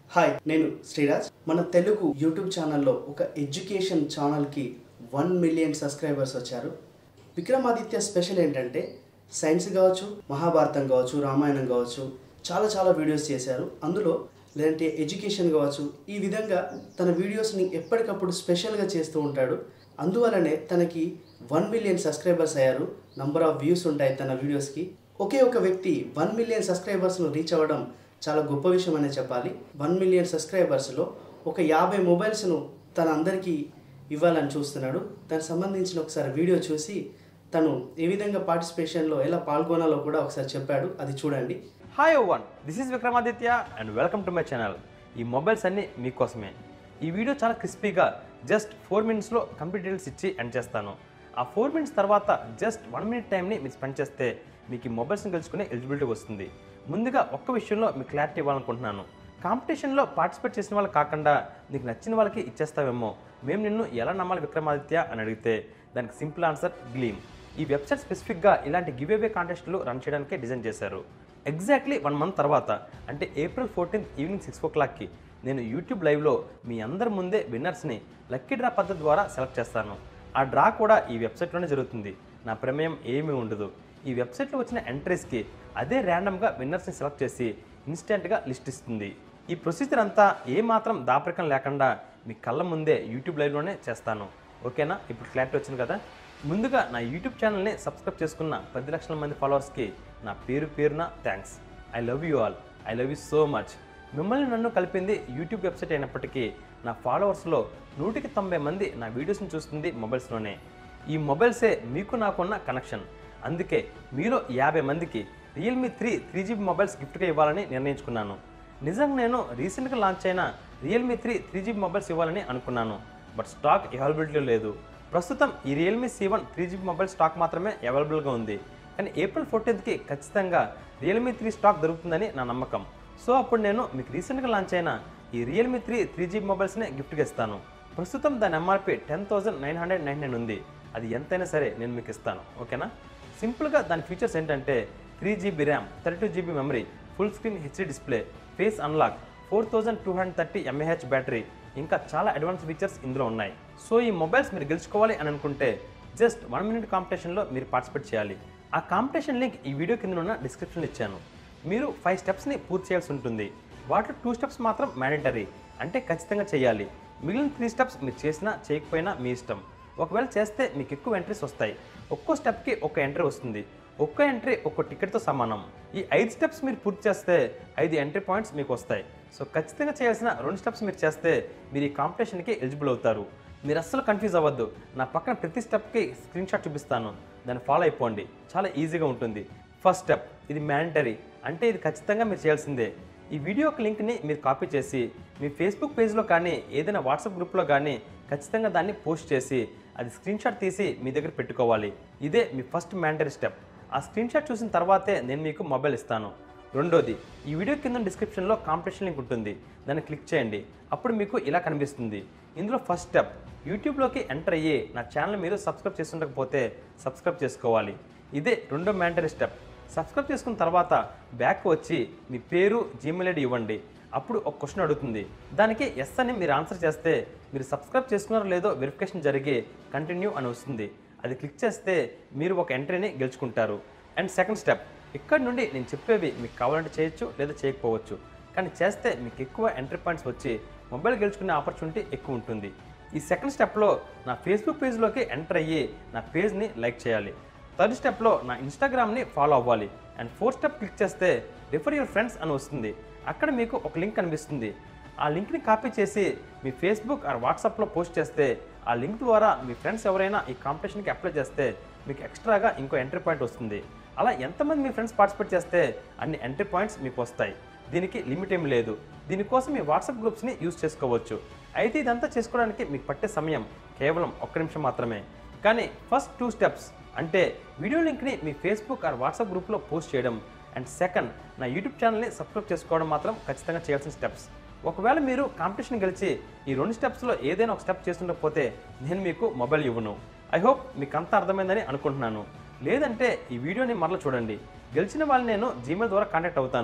hi నేను శ్రీరాజ్ మన Telugu YouTube ఛానల్లో ఒక ఎడ్యుకేషన్ ఛానల్కి వన్ మిలియన్ సబ్స్క్రైబర్స్ వచ్చారు విక్రమాదిత్య స్పెషల్ ఏంటంటే సైన్స్ కావచ్చు మహాభారతం కావచ్చు రామాయణం కావచ్చు చాలా చాలా వీడియోస్ చేశారు అందులో లేదంటే ఎడ్యుకేషన్ కావచ్చు ఈ విధంగా తన వీడియోస్ని ఎప్పటికప్పుడు స్పెషల్గా చేస్తూ ఉంటాడు అందువలనే తనకి వన్ మిలియన్ సబ్స్క్రైబర్స్ అయ్యారు నంబర్ ఆఫ్ వ్యూస్ ఉంటాయి తన వీడియోస్కి ఒకే ఒక వ్యక్తి వన్ మిలియన్ సబ్స్క్రైబర్స్ను రీచ్ అవ్వడం చాలా గొప్ప విషయం అనే చెప్పాలి వన్ మిలియన్ సబ్స్క్రైబర్స్లో ఒక యాభై మొబైల్స్ను తన అందరికీ ఇవ్వాలని చూస్తున్నాడు దానికి సంబంధించిన ఒకసారి వీడియో చూసి తను ఏ విధంగా పార్టిసిపేషన్లో ఎలా పాల్గొనాలో కూడా ఒకసారి చెప్పాడు అది చూడండి hi one this is Vikramaditya and welcome to my channel ఈ మొబైల్స్ అన్నీ మీకోసమే ఈ వీడియో చాలా క్రిస్పీగా జస్ట్ ఫోర్ మినిట్స్లో కంప్లీట్ డీటెయిల్స్ ఇచ్చి ఎండ్ చేస్తాను ఆ ఫోర్ మినిట్స్ తర్వాత జస్ట్ వన్ మినిట్ టైంని మీరు స్పెండ్ చేస్తే మీకు ఈ మొబైల్స్ని గెలుచుకునే ఎలిజిబిలిటీ వస్తుంది ముందుగా ఒక్క విషయంలో మీకు క్లారిటీ ఇవ్వాలనుకుంటున్నాను కాంపిటీషన్లో పార్టిసిపేట్ చేసిన వాళ్ళు కాకుండా నీకు నచ్చిన వాళ్ళకి ఇచ్చేస్తావేమో మేము నిన్ను ఎలా నమ్మాలి విక్రమాదిత్య అని అడిగితే దానికి సింపుల్ ఆన్సర్ గ్లీమ్ ఈ వెబ్సైట్ స్పెసిఫిక్గా ఇలాంటి గివ్ అవే కాంటెస్ట్లు రన్ చేయడానికే డిజైన్ చేశారు ఎగ్జాక్ట్లీ వన్ మంత్ తర్వాత అంటే ఏప్రిల్ ఫోర్టీన్త్ ఈవినింగ్ సిక్స్ ఓ క్లాక్కి నేను యూట్యూబ్ లైవ్లో మీ అందరి ముందే విన్నర్స్ని లక్కీ డ్రా పద్ధతి ద్వారా సెలెక్ట్ చేస్తాను ఆ డ్రా కూడా ఈ వెబ్సైట్లోనే జరుగుతుంది నా ప్రమేయం ఏమీ ఉండదు ఈ వెబ్సైట్లో వచ్చిన ఎంట్రీస్కి అదే ర్యాండమ్గా విన్నర్స్ని సెలెక్ట్ చేసి ఇన్స్టెంట్గా లిస్ట్ ఇస్తుంది ఈ ప్రొసీజర్ అంతా ఏమాత్రం దాపరికం లేకుండా మీ కళ్ళ ముందే యూట్యూబ్ లైవ్లోనే చేస్తాను ఓకేనా ఇప్పుడు క్లారిటీ వచ్చింది కదా ముందుగా నా యూట్యూబ్ ఛానల్ని సబ్స్క్రైబ్ చేసుకున్న పది లక్షల మంది ఫాలోవర్స్కి నా పేరు పేరున thanks I love you all I love you so much మిమ్మల్ని నన్ను కలిపింది యూట్యూబ్ వెబ్సైట్ అయినప్పటికీ నా ఫాలోవర్స్లో నూటికి తొంభై మంది నా వీడియోస్ని చూస్తుంది మొబైల్స్లోనే ఈ మొబైల్సే మీకు నాకున్న కనెక్షన్ అందుకే మీలో యాభై మందికి Realme three three GB mobiles గిఫ్ట్గా ఇవ్వాలని నిర్ణయించుకున్నాను నిజంగా నేను రీసెంట్గా లాంచ్ అయిన Realme three three GB mobiles ఇవ్వాలని అనుకున్నాను బట్ స్టాక్ అవైలబిలిటీ లేదు ప్రస్తుతం ఈ Realme C one three GB mobile stock మాత్రమే అవైలబుల్గా ఉంది కానీ ఏప్రిల్ ఫోర్టీన్త్కి ఖచ్చితంగా రియల్మీ త్రీ స్టాక్ దొరుకుతుందని నా నమ్మకం సో అప్పుడు నేను మీకు రీసెంట్గా లాంచ్ అయిన ఈ రియల్మీ త్రీ త్రీ జీబీ మొబైల్స్నే గిఫ్ట్గా ఇస్తాను ప్రస్తుతం దాని MRP ten thousand nine hundred nine nine ఉంది అది ఎంతైనా సరే నేను మీకు ఇస్తాను ఓకేనా సింపుల్గా దాని ఫీచర్స్ ఏంటంటే three GB RAM thirty two GB memory full screen HD display face unlock four thousand two hundred thirty mAh battery ఇంకా చాలా అడ్వాన్స్ ఫీచర్స్ ఇందులో ఉన్నాయి సో ఈ మొబైల్స్ మీరు గెలుచుకోవాలి అని అనుకుంటే జస్ట్ వన్ మినిట్ కాంపిటీషన్లో మీరు పార్టిసిపేట్ చేయాలి ఆ కాంపిటీషన్ లింక్ ఈ వీడియో కింద ఉన్న డిస్క్రిప్షన్లో ఇచ్చాను మీరు ఫైవ్ స్టెప్స్ని పూర్తి చేయాల్సి ఉంటుంది వాటిలో టూ స్టెప్స్ మాత్రం మ్యాండేటరీ అంటే ఖచ్చితంగా చేయాలి మిగిలిన త్రీ స్టెప్స్ మీరు చేసినా చేయకపోయినా మీ ఇష్టం ఒకవేళ చేస్తే మీకు ఎక్కువ ఎంట్రీస్ వస్తాయి ఒక్కో స్టెప్కి ఒక ఎంట్రీ వస్తుంది ఒక్క ఎంట్రీ ఒక్క టికెట్తో సమానం ఈ ఐదు స్టెప్స్ మీరు పూర్తి చేస్తే ఐదు ఎంట్రీ పాయింట్స్ మీకు వస్తాయి సో ఖచ్చితంగా చేయాల్సిన రెండు స్టెప్స్ మీరు చేస్తే మీరు ఈ కాంపిటీషన్కి ఎలిజిబుల్ అవుతారు మీరు అస్సలు కన్ఫ్యూజ్ అవ్వద్దు నా పక్కన ప్రతి స్టెప్కి స్క్రీన్ షాట్ చూపిస్తాను దాన్ని ఫాలో అయిపోండి చాలా ఈజీగా ఉంటుంది ఫస్ట్ స్టెప్ ఇది మ్యాండటరీ అంటే ఇది ఖచ్చితంగా మీరు చేయాల్సిందే ఈ వీడియో యొక్క లింక్ని మీరు కాపీ చేసి మీ ఫేస్బుక్ పేజ్లో కానీ ఏదైనా వాట్సాప్ గ్రూప్లో కానీ ఖచ్చితంగా దాన్ని పోస్ట్ చేసి అది స్క్రీన్ షాట్ తీసి మీ దగ్గర పెట్టుకోవాలి ఇదే మీ ఫస్ట్ మ్యాండరీ స్టెప్ ఆ స్క్రీన్ షాట్ చూసిన తర్వాతే నేను మీకు మొబైల్ ఇస్తాను రెండోది ఈ వీడియో కింద డిస్క్రిప్షన్లో కాంపిటీషన్ లింక్ ఉంటుంది దాన్ని క్లిక్ చేయండి అప్పుడు మీకు ఇలా కనిపిస్తుంది ఇందులో ఫస్ట్ స్టెప్ యూట్యూబ్లోకి ఎంటర్ అయ్యి నా ఛానల్ మీరు సబ్స్క్రైబ్ చేస్తుండకపోతే సబ్స్క్రైబ్ చేసుకోవాలి ఇదే రెండో మ్యాండరీ స్టెప్ సబ్స్క్రైబ్ చేసుకున్న తర్వాత బ్యాక్ వచ్చి మీ పేరు జీమెయిల్ ఐడి ఇవ్వండి అప్పుడు ఒక క్వశ్చన్ అడుగుతుంది దానికి ఎస్ అని మీరు ఆన్సర్ చేస్తే మీరు సబ్స్క్రైబ్ చేసుకున్నారో లేదో వెరిఫికేషన్ జరిగి కంటిన్యూ అని వస్తుంది అది క్లిక్ చేస్తే మీరు ఒక ఎంట్రీని గెలుచుకుంటారు అండ్ సెకండ్ స్టెప్ ఇక్కడ నుండి నేను చెప్పేవి మీకు కావాలంటే చేయొచ్చు లేదా చేయకపోవచ్చు కానీ చేస్తే మీకు ఎక్కువ ఎంట్రీ పాయింట్స్ వచ్చి మొబైల్ గెలుచుకునే ఆపర్చునిటీ ఎక్కువ ఉంటుంది ఈ సెకండ్ స్టెప్లో నా ఫేస్బుక్ పేజ్లోకి ఎంటర్ అయ్యి నా పేజ్ని లైక్ చేయాలి థర్డ్ స్టెప్లో నా ఇన్స్టాగ్రామ్ని ఫాలో అవ్వాలి అండ్ ఫోర్త్ స్టెప్ క్లిక్ చేస్తే రిఫర్ యువర్ ఫ్రెండ్స్ అని వస్తుంది అక్కడ మీకు ఒక లింక్ కనిపిస్తుంది ఆ లింక్ని కాపీ చేసి మీ ఫేస్బుక్ ఆర్ వాట్సాప్లో పోస్ట్ చేస్తే ఆ లింక్ ద్వారా మీ ఫ్రెండ్స్ ఎవరైనా ఈ కాంపిటీషన్కి అప్లై చేస్తే మీకు ఎక్స్ట్రాగా ఇంకో ఎంట్రీ పాయింట్ వస్తుంది అలా ఎంతమంది మీ ఫ్రెండ్స్ పార్టిసిపేట్ చేస్తే అన్ని ఎంట్రీ పాయింట్స్ మీకు వస్తాయి దీనికి లిమిట్ ఏం లేదు దీనికోసం మీ వాట్సాప్ గ్రూప్స్ని యూజ్ చేసుకోవచ్చు అయితే ఇదంతా చేసుకోవడానికి మీకు పట్టే సమయం కేవలం ఒక్క నిమిషం మాత్రమే కానీ ఫస్ట్ టూ స్టెప్స్ అంటే వీడియో లింక్ని మీ ఫేస్బుక్ ఆర్ వాట్సాప్ గ్రూప్లో పోస్ట్ చేయడం అండ్ సెకండ్ నా యూట్యూబ్ ఛానల్ని సబ్స్క్రైబ్ చేసుకోవడం మాత్రం ఖచ్చితంగా చేయాల్సిన స్టెప్స్ ఒకవేళ మీరు కాంపిటీషన్ గెలిచి ఈ రెండు స్టెప్స్లో ఏదైనా ఒక స్టెప్ చేస్తుండకపోతే నేను మీకు మొబైల్ ఇవ్వను ఐ హోప్ మీకు అంతా అర్థమైందని అనుకుంటున్నాను లేదంటే ఈ వీడియోని మరలా చూడండి గెలిచిన వాళ్ళని నేను జీమెయిల్ ద్వారా కాంటాక్ట్ అవుతాను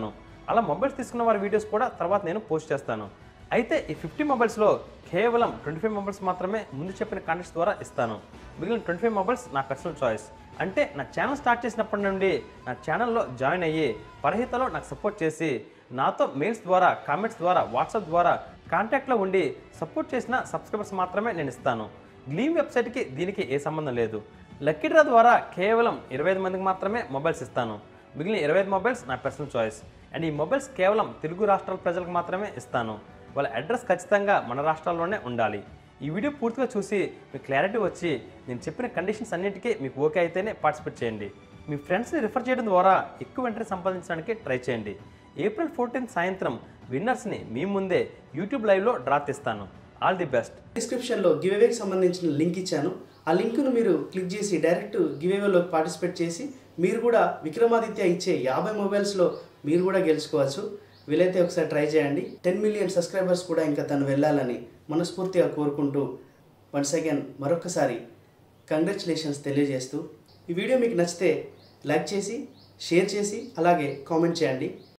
అలా మొబైల్స్ తీసుకున్న వారి వీడియోస్ కూడా తర్వాత నేను పోస్ట్ చేస్తాను అయితే ఈ ఫిఫ్టీ మొబైల్స్లో కేవలం ట్వంటీ ఫైవ్ మొబైల్స్ మాత్రమే ముందు చెప్పిన కాంటాక్ట్స్ ద్వారా ఇస్తాను మిగిలిన ట్వంటీ ఫైవ్ మొబైల్స్ నా పర్సనల్ చాయిస్ అంటే నా ఛానల్ స్టార్ట్ చేసినప్పటి నుండి నా ఛానల్లో జాయిన్ అయ్యి పరహితలో నాకు సపోర్ట్ చేసి నాతో మెయిల్స్ ద్వారా కామెంట్స్ ద్వారా వాట్సాప్ ద్వారా కాంటాక్ట్లో ఉండి సపోర్ట్ చేసిన సబ్స్క్రైబర్స్ మాత్రమే నేను ఇస్తాను గ్లీమ్ వెబ్సైట్కి దీనికి ఏ సంబంధం లేదు లక్కీ డ్రా ద్వారా కేవలం ఇరవై ఐదు మందికి మాత్రమే మొబైల్స్ ఇస్తాను మిగిలిన ఇరవై ఐదు మొబైల్స్ నా పర్సనల్ చాయిస్ అండ్ ఈ మొబైల్స్ కేవలం తెలుగు రాష్ట్రాల ప్రజలకు మాత్రమే ఇస్తాను వాళ్ళ అడ్రస్ ఖచ్చితంగా మన రాష్ట్రాల్లోనే ఉండాలి ఈ వీడియో పూర్తిగా చూసి మీకు క్లారిటీ వచ్చి నేను చెప్పిన కండిషన్స్ అన్నిటికీ మీకు ఓకే అయితేనే పార్టిసిపేట్ చేయండి మీ ఫ్రెండ్స్ని రిఫర్ చేయడం ద్వారా ఎక్కువ ఎంట్రీ సంపాదించడానికి ట్రై చేయండి ఏప్రిల్ ఫోర్టీన్త్ సాయంత్రం విన్నర్స్ని మీ ముందే యూట్యూబ్ లైవ్లో డ్రా తీస్తాను ఆల్ ది బెస్ట్ డిస్క్రిప్షన్లో గివ్ అవేకి సంబంధించిన లింక్ ఇచ్చాను ఆ లింక్ను మీరు క్లిక్ చేసి డైరెక్ట్ గివ్ అవేలో పార్టిసిపేట్ చేసి మీరు కూడా విక్రమాదిత్య ఇచ్చే యాభై మొబైల్స్లో మీరు కూడా గెలుచుకోవచ్చు వీలైతే ఒకసారి ట్రై చేయండి టెన్ మిలియన్ సబ్స్క్రైబర్స్ కూడా ఇంకా తను వెళ్ళాలని మనస్ఫూర్తిగా కోరుకుంటూ వన్స్ అగైన్ మరొకసారి కంగ్రాచులేషన్స్ తెలియజేస్తూ ఈ వీడియో మీకు నచ్చితే లైక్ చేసి షేర్ చేసి అలాగే కామెంట్ చేయండి